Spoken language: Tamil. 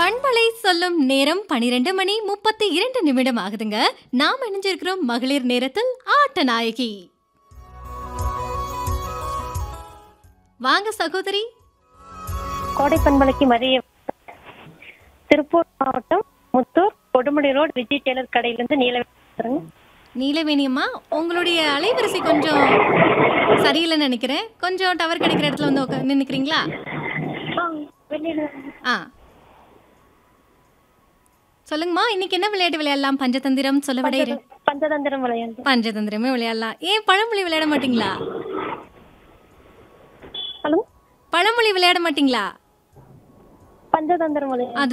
பண்பலை சொல்லும் நேரம் பனிரெண்டு மணி முப்பத்தி இரண்டு நிமிடம் ஆகுதுங்க நாம் இணைஞ்சிருக்கிறோம் மகளிர் நேரத்தில் ஆட்ட நாயகி வாங்க சகோதரி கோடை பண்பலைக்கு மதிய திருப்பூர் மாவட்டம் முத்தூர் கொடுமுடி ரோடு விஜய் டெய்லர் கடையிலேருந்து நீலவேணி நீலவேணியம்மா உங்களுடைய அலைவரிசை கொஞ்சம் சரியில்லைன்னு நினைக்கிறேன் கொஞ்சம் டவர் கிடைக்கிற இடத்துல வந்து உக்கா- நின்னுக்கிறீங்களா ஆ சொல்லுங்கம்மா இன்னைக்கு என்ன விளையாட்டு விளையாடலாம் பஞ்சதந்திரம் சொல்ல விட இரு பஞ்சதந்திரம் விளையாண்டு பஞ்சதந்திரமே விளையாடலாம் ஏன் பழமொழி விளையாட மாட்டீங்களா ஹலோ பழமொழி விளையாட மாட்டீங்களா பஞ்சதந்திரம் விளையாண்டு அது